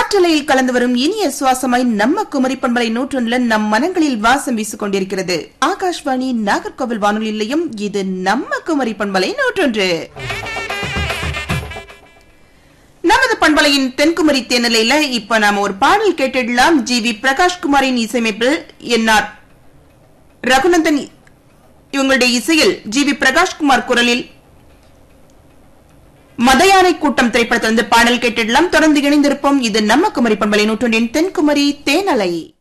காற்றலையில் கலந்து வரும் இனிய சுவாசமாய் நம்ம குமரி பண்பலை நூற்றொன்றுல நம் மனங்களில் வாசம் வீசிக் கொண்டிருக்கிறது ஆகாஷ்வாணி நாகர்கோவில் வானொலி நிலையம் இது நம்ம குமரி பண்பலை நூற்றொன்று நமது பண்பலையின் தென்குமரி தேனிலையில இப்ப நாம ஒரு பாடல் கேட்டுடலாம் ஜி வி பிரகாஷ்குமாரின் இசையமைப்பில் என்ஆர் ரகுநந்தன் இவங்களுடைய இசையில் ஜி வி பிரகாஷ்குமார் குரலில் மதயானை கூட்டம் திரைப்படத்திலிருந்து பாடல் கேட்டிடலாம் தொடர்ந்து இணைந்திருப்போம் இது நம்ம குமரி பண்பலை நூற்றொன்றின் தென்குமரி தேனலை